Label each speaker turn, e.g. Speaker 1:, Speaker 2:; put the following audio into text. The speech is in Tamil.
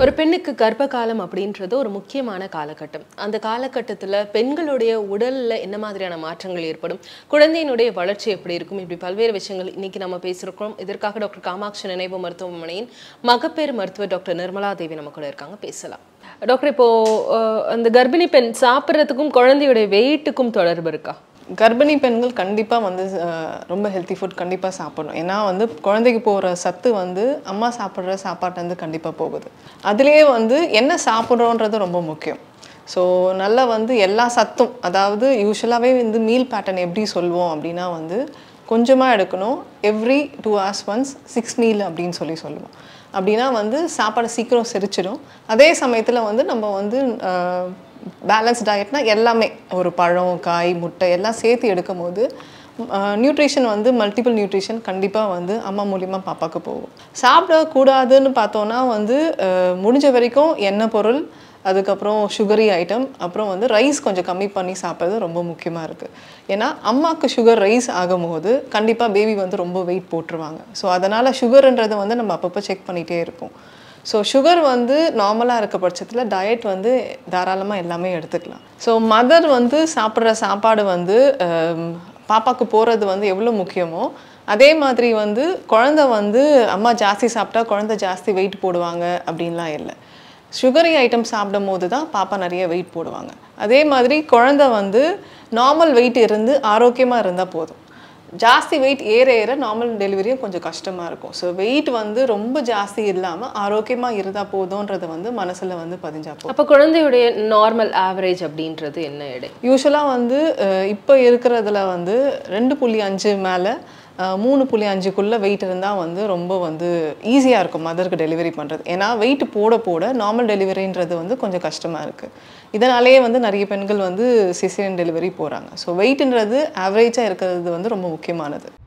Speaker 1: ஒரு பெண்ணுக்கு கர்ப்ப காலம் அப்படின்றது ஒரு முக்கியமான காலகட்டம் அந்த காலகட்டத்தில் பெண்களுடைய உடலில் என்ன மாதிரியான மாற்றங்கள் ஏற்படும் குழந்தையினுடைய வளர்ச்சி எப்படி இருக்கும் இப்படி பல்வேறு விஷயங்கள் இன்னைக்கு நம்ம பேசியிருக்கிறோம் இதற்காக டாக்டர் காமாட்சி நினைவு மருத்துவமனையின் மகப்பேறு மருத்துவர் டாக்டர் நிர்மலா தேவி நம்ம கூட இருக்காங்க பேசலாம் டாக்டர் இப்போ அஹ், அந்த கர்ப்பிணி பெண் சாப்பிட்றதுக்கும் குழந்தையுடைய வெயிட்டுக்கும் தொடர்பு இருக்கா
Speaker 2: கர்ப்பிணி பெண்கள் கண்டிப்பாக வந்து அஹ், ரொம்ப ஹெல்த்தி ஃபுட் கண்டிப்பாக சாப்பிடணும் ஏன்னா வந்து குழந்தைக்கு போகிற சத்து வந்து அம்மா சாப்பிட்ற சாப்பாட்டுலேருந்து கண்டிப்பாக போகுது அதுலேயே வந்து என்ன சாப்பிட்றோன்றது ரொம்ப முக்கியம் ஸோ நல்லா வந்து எல்லா சத்தும் அதாவது யூஸ்வலாகவே வந்து மீல் பேட்டர்ன் எப்படி சொல்லுவோம் அப்படின்னா வந்து கொஞ்சமாக எடுக்கணும் every two hours once six meal அப்படின்னு சொல்லி சொல்லுவோம் அப்படின்னா வந்து சாப்பாடு சீக்கிரம் செரிச்சிடும் அதே சமயத்தில் வந்து நம்ம வந்து பேலன்ஸ் டயட்னா எல்லாமே ஒரு பழம் காய் முட்டை எல்லாம் சேர்த்து எடுக்கும் போது நியூட்ரிஷன் வந்து மல்டிபிள் நியூட்ரிஷன் கண்டிப்பாக வந்து அம்மா மூலியமாக பாப்பாக்கு போகும் சாப்பிடக்கூடாதுன்னு பார்த்தோன்னா வந்து அஹ், முடிஞ்ச வரைக்கும் எண்ணெய் பொருள் அதுக்கப்புறம் சுகரி ஐட்டம் அப்புறம் வந்து ரைஸ் கொஞ்சம் கம்மி பண்ணி சாப்பிட்றது ரொம்ப முக்கியமாக இருக்குது ஏன்னா அம்மாவுக்கு சுகர் ரைஸ் ஆகும்போது கண்டிப்பாக பேபி வந்து ரொம்ப வெயிட் போட்டுருவாங்க ஸோ அதனால் சுகருன்றதை வந்து நம்ம அப்பப்போ செக் பண்ணிகிட்டே இருப்போம் ஸோ சுகர் வந்து நார்மலாக இருக்க பட்சத்தில் டயட் வந்து தாராளமாக எல்லாமே எடுத்துக்கலாம் ஸோ மதர் வந்து சாப்பிட்ற சாப்பாடு வந்து ஹம், பாப்பாக்கு போகிறது வந்து எவ்வளோ முக்கியமோ அதே மாதிரி வந்து குழந்தை வந்து அம்மா ஜாஸ்தி சாப்பிட்டா குழந்தை ஜாஸ்தி வெயிட் போடுவாங்க அப்படின்லாம் இல்லை சுகரி ஐட்டம் சாப்பிடும் போது தான் பாப்பா நிறைய வெயிட் போடுவாங்க அதே மாதிரி குழந்தை வந்து நார்மல் வெயிட் இருந்து ஆரோக்கியமாக இருந்தால் போதும் ஜாஸ்தி வெயிட் ஏற ஏற நார்மல் டெலிவரியும் கொஞ்சம் கஷ்டமாக இருக்கும் ஸோ வெயிட் வந்து ரொம்ப ஜாஸ்தி இல்லாமல் ஆரோக்கியமாக இருந்தால் போதும்ன்றது வந்து மனசில் வந்து பதிஞ்சா போதும்
Speaker 1: அப்போ குழந்தையுடைய நார்மல் ஆவரேஜ் அப்படின்றது என்ன எடை
Speaker 2: யூஸ்வலாக வந்து இப்போ இருக்கிறதுல வந்து ரெண்டு புள்ளி அஞ்சு மேலே மூணு புள்ளி அஞ்சுக்குள்ளே வெயிட் இருந்தால் வந்து ரொம்ப வந்து ஈஸியாக இருக்கும் மதருக்கு டெலிவரி பண்ணுறது ஏன்னா வெயிட் போட போட நார்மல் டெலிவரின்றது வந்து கொஞ்சம் கஷ்டமாக இருக்குது இதனாலேயே வந்து நிறைய பெண்கள் வந்து சிசேரியன் டெலிவரி போகிறாங்க ஸோ வெயிட்ன்றது ஆவரேஜாக இருக்கிறது வந்து ரொம்ப முக்கியமானது